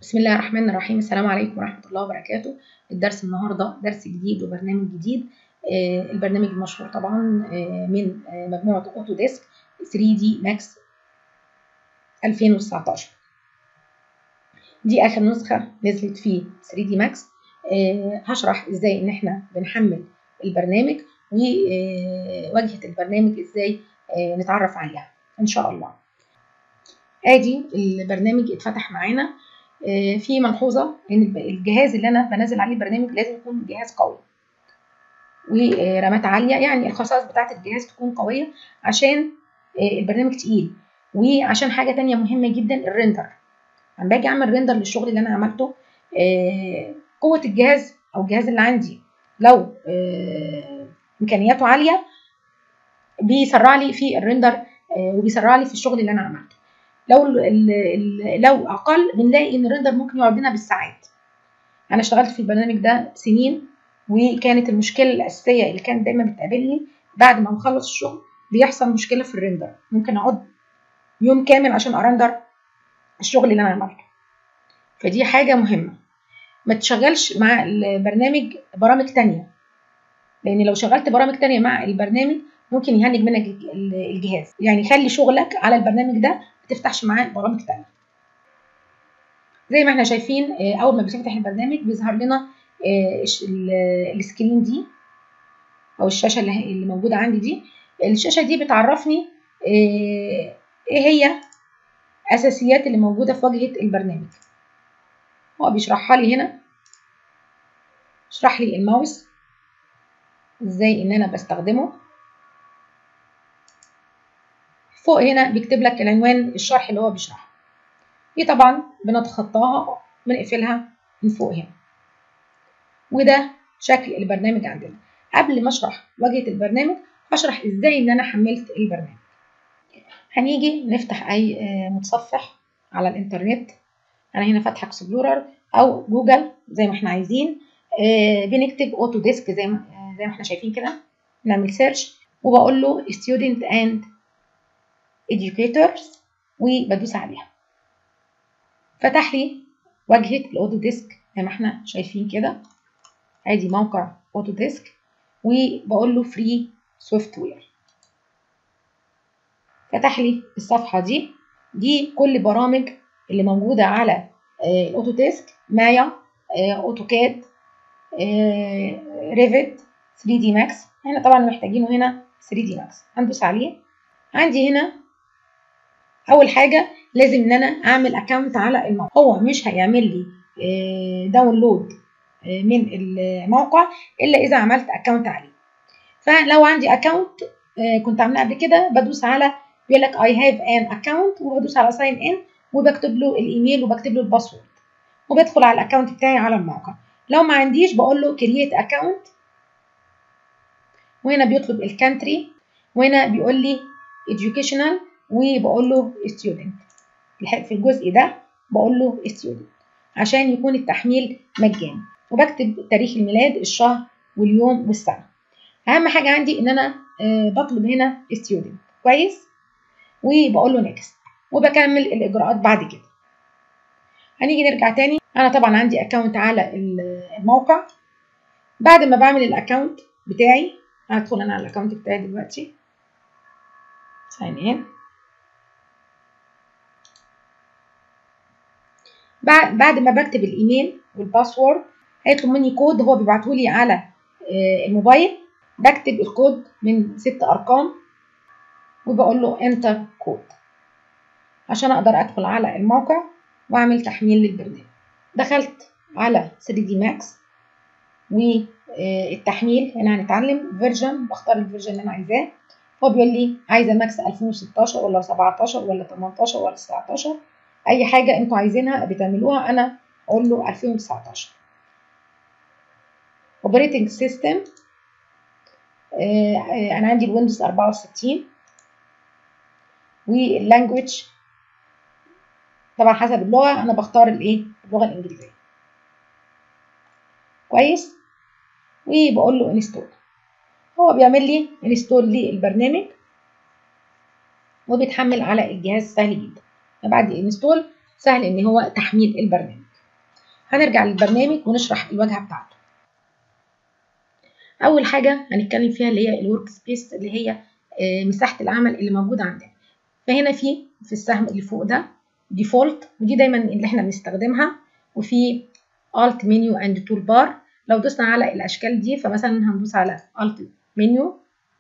بسم الله الرحمن الرحيم السلام عليكم ورحمة الله وبركاته الدرس النهاردة درس جديد وبرنامج جديد آه البرنامج المشهور طبعا آه من آه مجموعة اوتو ديسك 3D ماكس 2019 دي آخر نسخة نزلت في 3D ماكس هشرح ازاي ان احنا بنحمل البرنامج وواجهة البرنامج ازاي نتعرف عليها ان شاء الله ادي البرنامج اتفتح معانا في ملحوظة ان الجهاز اللي انا بنزل عليه البرنامج لازم يكون جهاز قوي ورامات عالية يعني الخصائص بتاعة الجهاز تكون قوية عشان البرنامج تقيل وعشان حاجة تانية مهمة جدا الريندر لما باجي اعمل ريندر للشغل اللي انا عملته قوة الجهاز او الجهاز اللي عندي لو امكانياته عالية بيسرع لي في الريندر وبيسرع لي في الشغل اللي انا عملته لو لو اقل بنلاقي ان الريندر ممكن يقعد لنا بالساعات انا اشتغلت في البرنامج ده سنين وكانت المشكله الاساسيه اللي كانت دايما بتقابلني بعد ما بخلص الشغل بيحصل مشكله في الريندر ممكن اقعد يوم كامل عشان ارندر الشغل اللي انا عملته فدي حاجه مهمه ما تشغلش مع البرنامج برامج تانية لان لو شغلت برامج تانية مع البرنامج ممكن يهنج منك الجهاز يعني خلي شغلك على البرنامج ده ما تفتحش معاه برامج تانية زي ما احنا شايفين اول ما بتفتح البرنامج بيظهر لنا السكرين دي او الشاشه اللي موجوده عندي دي الشاشه دي بتعرفني ايه هي اساسيات اللي موجوده في واجهه البرنامج هو بيشرحها لي هنا شرح لي الماوس ازاي ان انا بستخدمه فوق هنا بيكتب لك العنوان الشرح اللي هو بيشرحه دي طبعا بنتخطاها بنقفلها من فوق هنا وده شكل البرنامج عندنا قبل ما اشرح واجهه البرنامج هشرح ازاي ان انا حملت البرنامج هنيجي نفتح اي متصفح على الانترنت انا هنا فاتحه اكسبلورر او جوجل زي ما احنا عايزين بنكتب اوتو ديسك زي ما زي ما احنا شايفين كده نعمل سيرش وبقول له student and educators وبدوس عليها فتح لي واجهه الاوتو ديسك زي ما احنا شايفين كده ادي موقع اوتو ديسك وبقول له فري سوفت وير فتح لي الصفحه دي دي كل برامج اللي موجوده على الاوتو ديسك مايا اوتوكاد ريفت 3 دي ماكس احنا طبعا محتاجينه هنا 3 دي ماكس هندوس عليه عندي هنا اول حاجه لازم ان انا اعمل اكونت على الموقع هو مش هيعمل لي داونلود من الموقع الا اذا عملت اكونت عليه فلو عندي اكونت كنت عاملاه قبل كده بدوس على بيقول لك اي هاف ان اكونت وبدوس على ساين ان وبكتب له الايميل وبكتب له الباسورد وبدخل على الاكونت بتاعي على الموقع لو ما عنديش بقول له كرييت اكونت وهنا بيطلب الكانتري وهنا بيقول لي educational وبقول له student في الجزء ده بقول له student عشان يكون التحميل مجاني وبكتب تاريخ الميلاد الشهر واليوم والسنة أهم حاجة عندي إن أنا بطلب هنا student كويس وبقول له next وبكمل الإجراءات بعد كده هنيجي نرجع تاني أنا طبعا عندي أكونت على الموقع بعد ما بعمل الأكونت بتاعي هدخل أنا على الأكونت بتاعي دلوقتي ساين إن بعد ما بكتب الايميل والباسورد هيطلب مني كود هو بيبعته لي على الموبايل بكتب الكود من ست ارقام وبقول له انتر كود عشان اقدر ادخل على الموقع واعمل تحميل للبرنامج دخلت على 3 دي ماكس والتحميل هنا هنتعلم فيرجن بختار الفيرجن اللي انا عايزاه هو بيقول لي عايزه ماكس 2016 ولا 17 ولا 18 ولا 19 اي حاجه انتوا عايزينها بتعملوها انا اقول له 2019 اوبريتنج سيستم انا عندي الويندوز 64 واللانجوج طبعا حسب اللغه انا بختار الايه اللغه الانجليزيه كويس وبقول له انستول هو بيعمل لي انستول للبرنامج وبيتحمل على الجهاز سهل جدا بعد الانستول سهل ان هو تحميل البرنامج هنرجع للبرنامج ونشرح الواجهه بتاعته اول حاجه هنتكلم فيها اللي هي الورك سبيس اللي هي مساحه العمل اللي موجوده عندنا فهنا في في السهم اللي فوق ده ديفولت ودي دايما اللي احنا بنستخدمها وفي Alt Menu and Toolbar لو دوسنا على الأشكال دي فمثلا هندوس على Alt Menu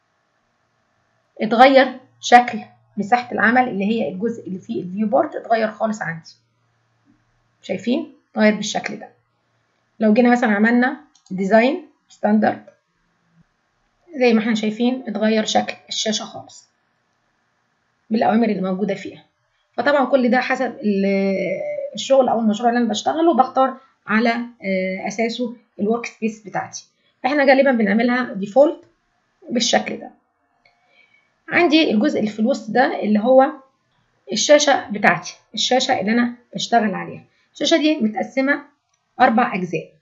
اتغير شكل مساحة العمل اللي هي الجزء اللي فيه الفيو بورد اتغير خالص عندي شايفين اتغير بالشكل ده لو جينا مثلا عملنا ديزاين ستاندرد زي ما احنا شايفين اتغير شكل الشاشة خالص بالأوامر اللي موجودة فيها فطبعا كل ده حسب الشغل أو المشروع اللي أنا بشتغله بختار على أساسه الورك سبيس بتاعتي احنا غالبا بنعملها ديفولت بالشكل ده عندي الجزء اللي في الوسط ده اللي هو الشاشة بتاعتي الشاشة اللي أنا بشتغل عليها الشاشة دي متقسمة أربع أجزاء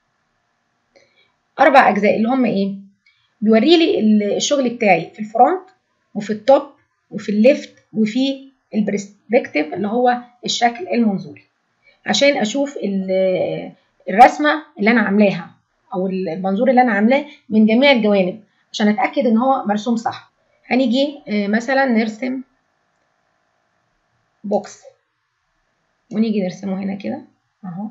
أربع أجزاء اللي هم إيه؟ بيوري لي الشغل بتاعي في الفرونت وفي التوب وفي الليفت وفي البرسبكتيف اللي هو الشكل المنظوري عشان أشوف الرسمة اللي أنا عاملاها أو المنظور اللي أنا عاملاه من جميع الجوانب عشان أتأكد إن هو مرسوم صح هنيجي مثلا نرسم بوكس ونيجي نرسمه هنا كده اهو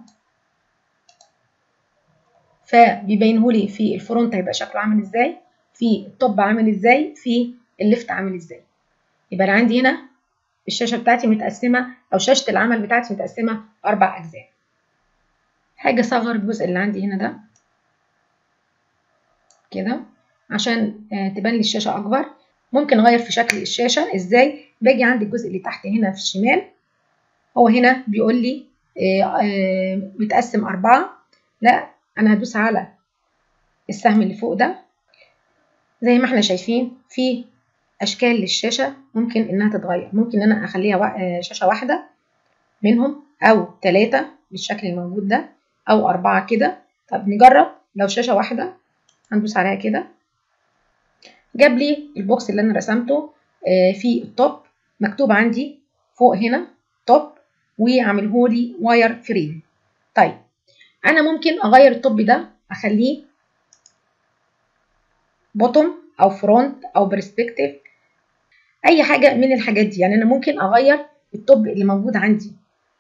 فبيبينهولي في الفرونت هيبقى شكله عامل ازاي في التوب عامل ازاي في الليفت عامل ازاي يبقى انا عندي هنا الشاشه بتاعتي متقسمه او شاشه العمل بتاعتي متقسمه اربع اجزاء حاجه اصغر الجزء اللي عندي هنا ده كده عشان تبان لي الشاشه اكبر ممكن اغير في شكل الشاشه ازاي باجي عند الجزء اللي تحت هنا في الشمال هو هنا بيقول لي متقسم أربعة لا أنا هدوس على السهم اللي فوق ده زي ما احنا شايفين في أشكال للشاشة ممكن إنها تتغير ممكن إن أنا أخليها شاشة واحدة منهم أو ثلاثة بالشكل الموجود ده أو أربعة كده طب نجرب لو شاشة واحدة هندوس عليها كده جاب لي البوكس اللي أنا رسمته في التوب مكتوب عندي فوق هنا توب وعاملهولي واير فريم طيب انا ممكن اغير الطب ده اخليه بوتوم او فرونت او برسبكتيف اي حاجه من الحاجات دي يعني انا ممكن اغير الطب اللي موجود عندي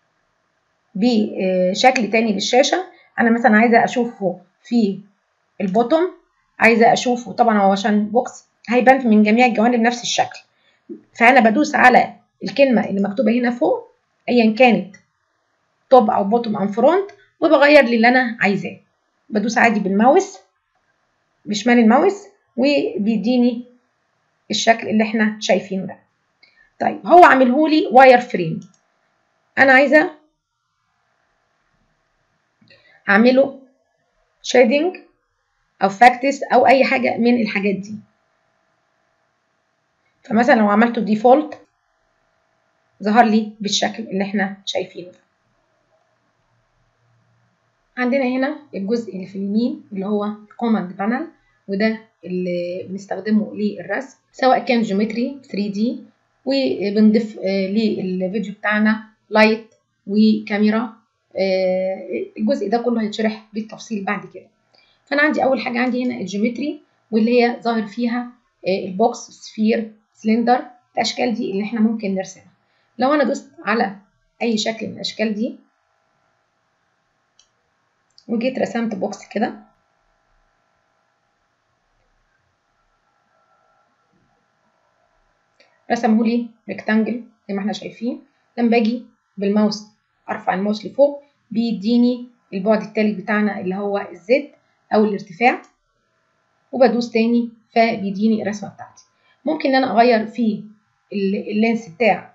بشكل تاني للشاشه انا مثلا عايزه اشوفه في البوتوم عايزه اشوفه طبعا هو عشان بوكس هيبان من جميع الجوانب نفس الشكل فانا بدوس على الكلمه اللي مكتوبه هنا فوق ايا كانت توب او بوتوم او فرونت وبغير للي انا عايزاه بدوس عادي بالماوس بشمال الماوس وبيديني الشكل اللي احنا شايفينه ده طيب هو عاملهولي واير فريم انا عايزه اعمله شيدنج او فاكتس او اي حاجه من الحاجات دي فمثلا لو عملته ديفولت ظهر لي بالشكل اللي احنا شايفينه ده عندنا هنا الجزء اللي في اليمين اللي هو الكوماند بانل وده اللي بنستخدمه للرسم سواء كان جيومتري 3D وبنضيف للفيديو بتاعنا لايت وكاميرا الجزء ده كله هيتشرح بالتفصيل بعد كده فانا عندي اول حاجه عندي هنا الجيومتري واللي هي ظاهر فيها البوكس سفير سلندر الاشكال دي اللي احنا ممكن نرسمها لو انا دوست على اي شكل من الاشكال دي وجيت رسمت بوكس كده رسمه لي ريكتانجل زي ما احنا شايفين لما باجي بالماوس ارفع الماوس لفوق بيديني البعد التالي بتاعنا اللي هو الزد او الارتفاع وبدوس تاني فبيديني الرسمه بتاعتي ممكن ان انا اغير في اللينس بتاع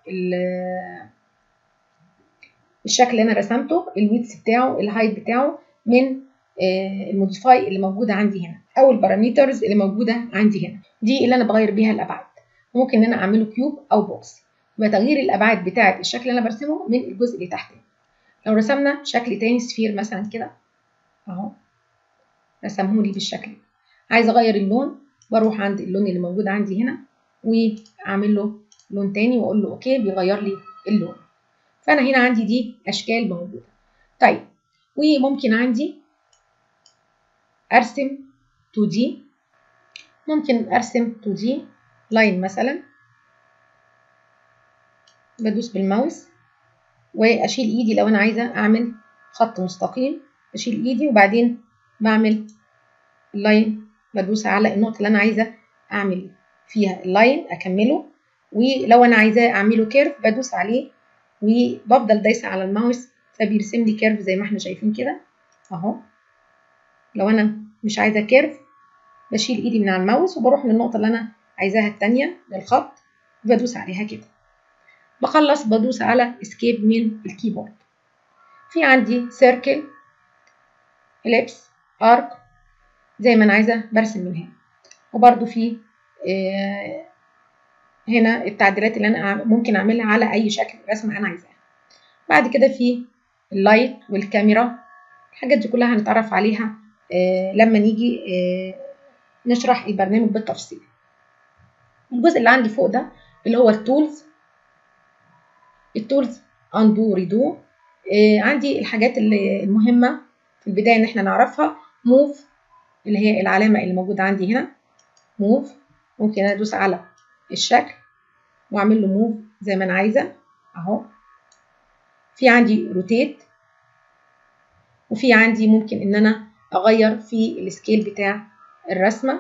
الشكل اللي انا رسمته الويدث بتاعه الهايت بتاعه من الموديفاي اللي موجوده عندي هنا او البارامترز اللي موجوده عندي هنا دي اللي انا بغير بيها الابعاد ممكن ان انا اعمله كيوب او بوكس يبقى تغيير الابعاد بتاعه الشكل اللي انا برسمه من الجزء اللي تحت لو رسمنا شكل تاني سفير مثلا كده اهو رسمهولي بالشكل ده عايز اغير اللون بروح عند اللون اللي موجود عندي هنا واعمل له لون تاني واقول له اوكي بيغير لي اللون فانا هنا عندي دي اشكال موجوده طيب وممكن عندي ارسم 2 دي ممكن ارسم 2 دي لاين مثلا بدوس بالماوس واشيل ايدي لو انا عايزه اعمل خط مستقيم بشيل ايدي وبعدين بعمل اللاين بدوس على النقطه اللي انا عايزه اعمل فيها اللاين اكمله ولو انا عايزاه اعمله كيرف بدوس عليه وبفضل دايسه على الماوس فبيرسم لي كيرف زي ما احنا شايفين كده اهو لو انا مش عايزه كيرف بشيل ايدي من على الماوس وبروح للنقطه اللي انا عايزاها التانية للخط وبدوس عليها كده بخلص بدوس على اسكيب من الكيبورد في عندي سيركل اليبس ارك زي ما انا عايزه برسم من هنا وبرده في آه هنا التعديلات اللي انا ممكن اعملها على اي شكل رسمه انا عايزاها بعد كده في اللايت والكاميرا الحاجات دي كلها هنتعرف عليها آه لما نيجي آه نشرح البرنامج بالتفصيل الجزء اللي عندي فوق ده اللي هو التولز التولز اندو ريدو آه عندي الحاجات اللي المهمه في البدايه ان احنا نعرفها موف اللي هي العلامه اللي موجوده عندي هنا موف ممكن ادوس على الشكل واعمل له موف زي ما انا عايزه اهو في عندي روتيت وفي عندي ممكن ان انا اغير في السكيل بتاع الرسمه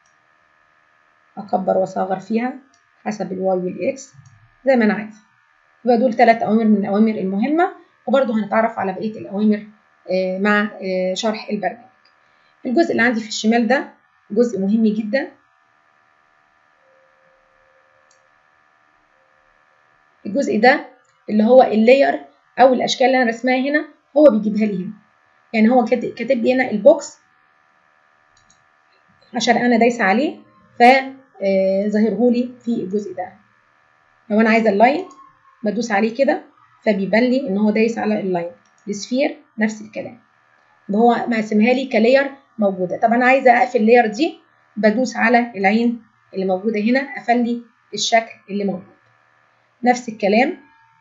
اكبر واصغر فيها حسب الواي والاكس زي ما انا عايزه يبقى دول ثلاث اوامر من الاوامر المهمه وبرده هنتعرف على بقيه الاوامر مع شرح البرنامج الجزء اللي عندي في الشمال ده جزء مهم جدا الجزء ده اللي هو اللاير او الاشكال اللي انا رسمها هنا هو بيجيبها لي هنا يعني هو كاتب لي هنا البوكس عشان انا دايسه عليه فظاهره لي في الجزء ده لو انا عايزه اللاين بدوس عليه كده فبيبان لي ان هو دايس على اللاين السفير نفس الكلام هو مقسمها لي كلاير موجوده طب انا عايزه اقفل اللاير دي بدوس على العين اللي موجوده هنا قفل لي الشكل اللي موجود نفس الكلام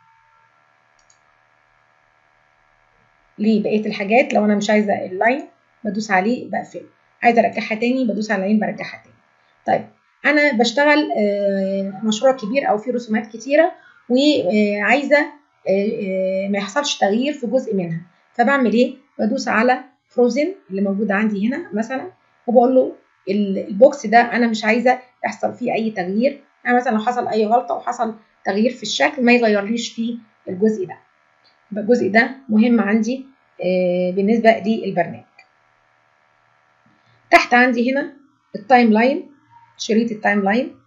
لبقيه الحاجات لو انا مش عايزه اللاين بدوس عليه بقفله عايزه ارجعها تاني بدوس على العين برجعها تاني طيب انا بشتغل مشروع كبير او فيه رسومات كتيره وعايزه ما يحصلش تغيير في جزء منها فبعمل ايه بدوس على فروزن اللي موجود عندي هنا مثلا وبقول له البوكس ده انا مش عايزه يحصل فيه اي تغيير يعني مثلا لو حصل اي غلطه وحصل تغيير في الشكل ما يغيرليش في الجزء ده يبقى الجزء ده مهم عندي بالنسبه للبرنامج تحت عندي هنا التايم لاين شريط التايم لاين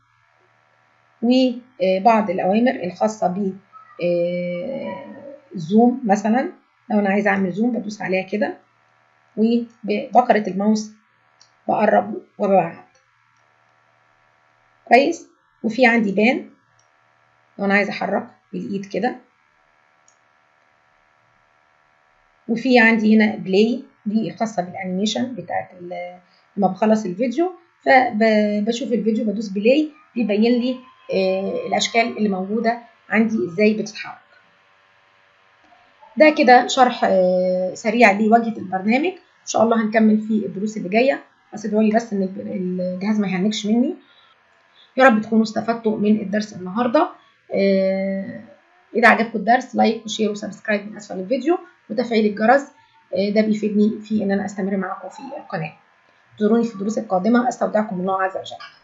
وبعض الاوامر الخاصه ب زوم مثلا لو انا عايزه اعمل زوم بدوس عليها كده وببقره الماوس بقرب وببعد كويس وفي عندي بان لو انا عايزه احرك بالايد كده وفي عندي هنا بلاي دي خاصه بالانيميشن بتاعت لما بخلص الفيديو فبشوف الفيديو بدوس بلاي بيبين لي الاشكال اللي موجوده عندي ازاي بتتحرك ده كده شرح سريع لواجهه البرنامج ان شاء الله هنكمل في الدروس اللي جايه بس ادعوا لي بس ان الجهاز ما يهنكش مني يا رب تكونوا استفدتوا من الدرس النهارده اذا عجبكم الدرس لايك وشير وسبسكرايب من اسفل الفيديو وتفعيل الجرس ده بيفيدني في ان انا استمر معاكم في القناه زوروني في الدروس القادمه استودعكم الله عز وجل